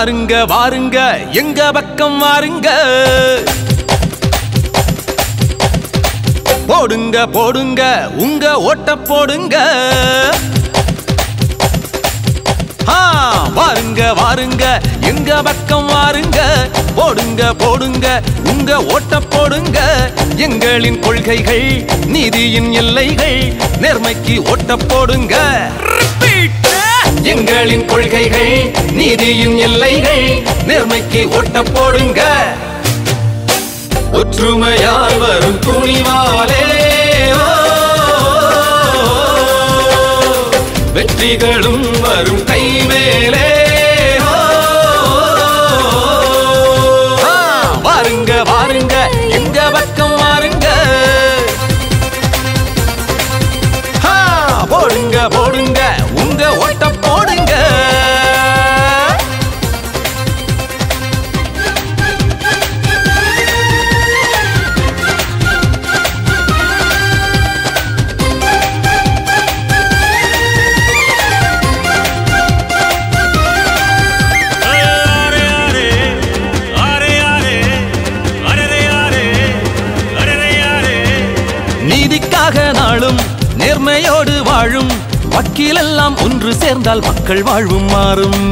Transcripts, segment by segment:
வாருங்க வாருங்க எங்க பக்கம் வாருங்க போடுங்க போடுங்க உங்க ஓட்ட போடுங்க ஆ, வாருங்க வாருங்க எங்க பக்கம் வாருங்க போடுங்க போடுங்க உங்க ஓட்ட போடுங்க எங்களின் கொள்கைகள் நீதியின் எல்லைகள் நேர்மைக்கு ஓட்ட போடுங்க எங்களின் கொள்கைகள் நீதியின் எல்லைகள் நேர்மைக்கு ஓட்ட போடுங்க ஒற்றுமையால் வரும் துணிவாலே ஓ, வெற்றிகளும் வரும் கை மேலே ஓ, ஆ, வாருங்க வாருங்க எங்க பக்கம் வாருங்க ஆ, போடுங்க போடுங்க உங்க ஓட்ட போடுங்க நீதிக்காக நாளும் நேர்மையோடு வாழும் வக்கீலெல்லாம் ஒன்று சேர்ந்தால் மக்கள் வாழ்வும் மாறும்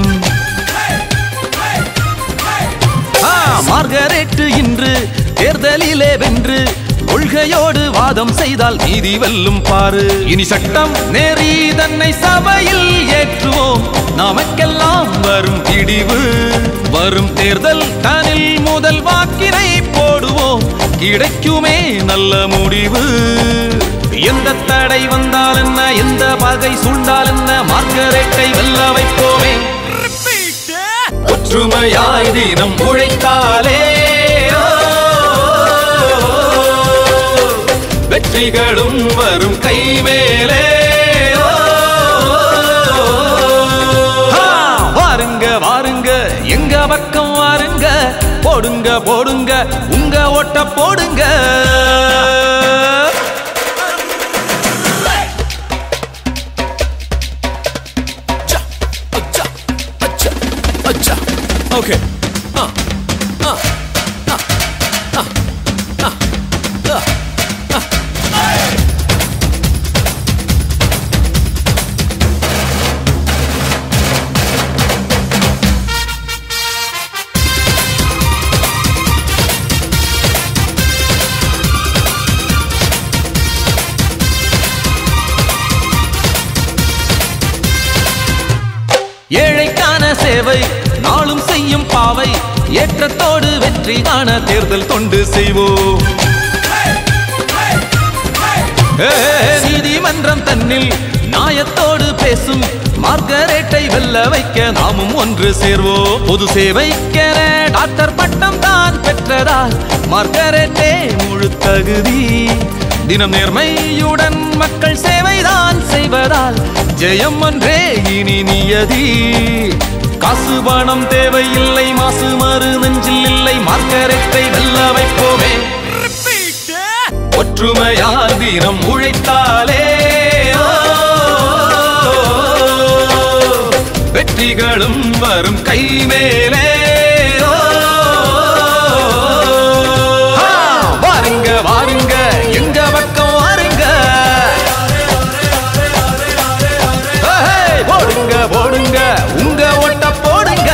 ஆ, மார்கரெட்டு இன்று தேர்தலிலே வென்று கொள்கையோடு வாதம் செய்தால் நீதி வெல்லும் பாரு இனி சட்டம் நேரி தன்னை சபையில் ஏற்றுவோம் நமக்கெல்லாம் வரும் பிடிவு வரும் தேர்தல் தனில் முதல் வாக்கினை போடுவோம் கிடைக்குமே நல்ல முடிவு எந்த தடை வந்தால் என்ன எந்த பகை சூழ்ந்தால் என்ன மார்கரெட்டை வெல்ல வைப்போமே ஒற்றுமையாய் தினம் உழைத்தாலே ஓ, வெற்றிகளும் வரும் கை மேலே ஓ, ஆ, வாருங்க வாருங்க எங்க பக்கம் வாருங்க போடுங்க போடுங்க உங்க ஓட்ட போடுங்க Okay. ஏழைக்கான சேவை நாளும் செய்யும் பாவை ஏற்றத்தோடு வெற்றி காண தேர்தல் தொண்டு செய்வோம் ஏ, நீதிமன்றம் தன்னில் நியாயத்தோடு பேசும் மார்கரேட்டை வெல்ல வைக்க நாமும் ஒன்று சேர்வோம் பொது சேவைக்கென டாக்டர் பட்டம் தான் பெற்றதால் மார்கரேட்டே முழு தகுதி தினம் நேர்மையுடன் மக்கள் சேவைதான் செய்வதால் ஜெயம் ஒன்றே இனி நியதி காசு பணம் தேவையில்லை மாசு மறு நெஞ்சில் இல்லை மார்கரேட்டை வெல்ல வைப்போமே ஒற்றுமையால் தினம் உழைத்தாலே ஓ, வெற்றிகளும் வரும் கை மேலே ஓ, ஆ, வாருங்க வாருங்க எங்க பக்கம் வாருங்க ஏய், போடுங்க போடுங்க உங்க ஓட்ட போடுங்க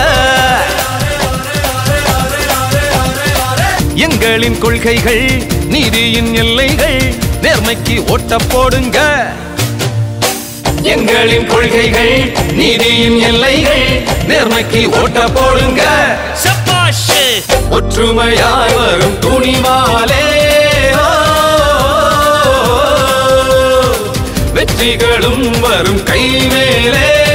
எங்களின் கொள்கைகள் நீதியின் எல்லைகள் நேர்மைக்கு ஓட்ட போடுங்க எங்களின் கொள்கைகள் நீதியின் எல்லைகள் நேர்மைக்கு ஓட்ட போடுங்க ஒற்றுமையாய் வரும் துணிவாலே ஓ, வெற்றிகளும் வரும் கை மேலே